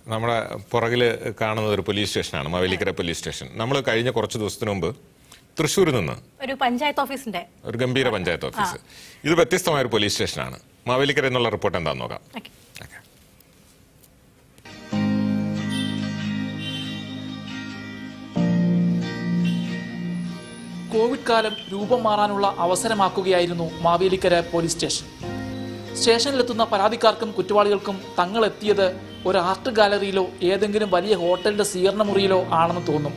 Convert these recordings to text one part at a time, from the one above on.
നമ്മുടെ പുറകിൽ കാണുന്നത് ഒരു പോലീസ് സ്റ്റേഷനാണ് മാവേലിക്കര പോലീസ് സ്റ്റേഷൻ നമ്മൾ കഴിഞ്ഞ കുറച്ച് ദിവസത്തിന് മുമ്പ് തൃശ്ശൂരിൽ നിന്ന് ഒരു പഞ്ചായത്ത് ഓഫീസിന്റെ ഒരു ഗംഭീര പഞ്ചായത്ത് ഓഫീസ് ഇത് വ്യത്യസ്തമായ ഒരു പോലീസ് സ്റ്റേഷനാണ് മാവേലിക്കര എന്നുള്ള റിപ്പോർട്ട് എന്താണെന്ന് നോക്കാം ഓക്കെ ഓക്കെ. കോവിഡ് കാലം രൂപം മാറാനുള്ള അവസരമാക്കുകയായിരുന്നു മാവേലിക്കര പോലീസ് സ്റ്റേഷൻ സ്റ്റേഷനിലെത്തുന്ന പരാതിക്കാർക്കും കുറ്റവാളികൾക്കും തങ്ങൾ എത്തിയത് ഒരു ആർട്ട് ഗാലറിയിലോ ഏതെങ്കിലും വലിയ ഹോട്ടലിന്റെ സ്വീകരണ മുറിയിലോ ആണെന്ന് തോന്നും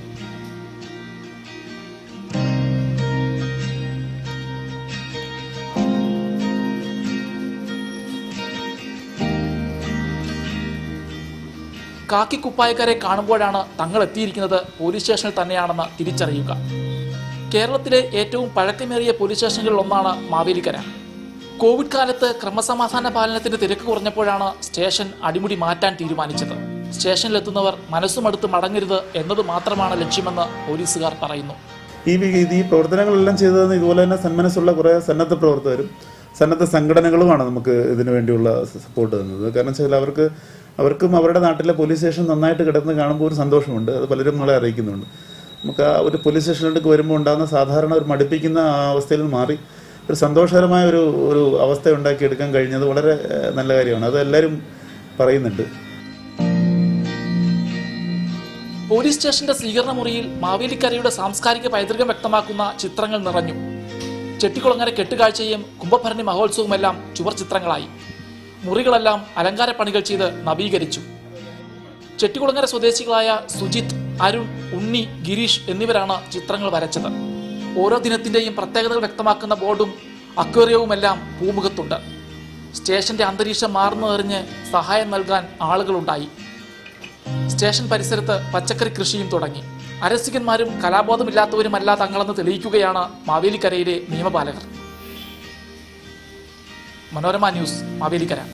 കാക്കിക്കുപ്പായക്കാരെ കാണുമ്പോഴാണ് തങ്ങൾ എത്തിയിരിക്കുന്നത് പോലീസ് സ്റ്റേഷനിൽ തന്നെയാണെന്ന് തിരിച്ചറിയുക കേരളത്തിലെ ഏറ്റവും പഴക്കമേറിയ പോലീസ് സ്റ്റേഷനുകളിൽ ഒന്നാണ് മാവേലിക്കര കോവിഡ് കാലത്ത് ക്രമസമാധാന പാലനത്തിന് തിരക്ക് കുറഞ്ഞപ്പോഴാണ് സ്റ്റേഷൻ അടിമുടി മാറ്റാൻ തീരുമാനിച്ചത് സ്റ്റേഷനിലെത്തുന്നവർ മനസ്സുമടുത്ത് മടങ്ങരുത് എന്നത് മാത്രമാണ് ലക്ഷ്യമെന്ന് പോലീസുകാർ പറയുന്നു ഈ വി- ഇത് ഈ പ്രവർത്തനങ്ങളെല്ലാം ചെയ്തതെന്ന് ഇതുപോലെ തന്നെ സന്മനസ്സുള്ള കുറേ സന്നദ്ധ പ്രവർത്തകരും സന്നദ്ധ സംഘടനകളുമാണ് നമുക്ക് ഇതിനു വേണ്ടിയുള്ള സപ്പോർട്ട് തന്നത് കാരണം വെച്ചാൽ അവർക്ക് അവർക്കും അവരുടെ നാട്ടിലെ പോലീസ് സ്റ്റേഷൻ നന്നായിട്ട് കിടന്ന് കാണുമ്പോൾ ഒരു സന്തോഷമുണ്ട് അത് പലരും നമ്മളെ അറിയിക്കുന്നുണ്ട് നമുക്ക് ആ ഒരു പോലീസ് സ്റ്റേഷനിലേക്ക് വരുമ്പോൾ ഉണ്ടാകുന്ന സാധാരണ ഒരു മടുപ്പിക്കുന്ന ആ അവസ്ഥയിൽ നിന്ന് മാറി ഒരു സന്തോഷകരമായ ഒരു ഒരു അവസ്ഥ ഉണ്ടാക്കിയെടുക്കാൻ കഴിഞ്ഞത് വളരെ ഏഹ്, നല്ല കാര്യമാണ് അത് എല്ലാവരും പറയുന്നുണ്ട് പോലീസ് സ്റ്റേഷന്റെ സ്വീകരണ മുറിയിൽ മാവേലിക്കരയുടെ സാംസ്കാരിക പൈതൃകം വ്യക്തമാക്കുന്ന ചിത്രങ്ങൾ നിറഞ്ഞു ചെട്ടിക്കുളങ്ങര കെട്ടുകാഴ്ചയും കുംഭഭരണി മഹോത്സവവുമെല്ലാം ചുവർ ചിത്രങ്ങളായി മുറികളെല്ലാം അലങ്കാര പണികൾ ചെയ്ത് നവീകരിച്ചു ചെട്ടിക്കുളങ്ങര സ്വദേശികളായ സുജിത് അരുൺ ഉണ്ണി ഗിരീഷ് എന്നിവരാണ് ചിത്രങ്ങൾ വരച്ചത് ഓരോ ദിനത്തിന്റെയും പ്രത്യേകതകൾ വ്യക്തമാക്കുന്ന ബോർഡും അക്വേറിയവുമെല്ലാം പൂമുഖത്തുണ്ട് സ്റ്റേഷന്റെ അന്തരീക്ഷം മാറുന്നതെറിഞ്ഞ് സഹായം നൽകാൻ ആളുകളുണ്ടായി സ്റ്റേഷൻ പരിസരത്ത് പച്ചക്കറി കൃഷിയും തുടങ്ങി അരസികന്മാരും കലാബോധമില്ലാത്തവരുമല്ല തങ്ങളെന്ന് തെളിയിക്കുകയാണ് മാവേലിക്കരയിലെ നിയമപാലകർ മനോരമ ന്യൂസ് മാവേലിക്കര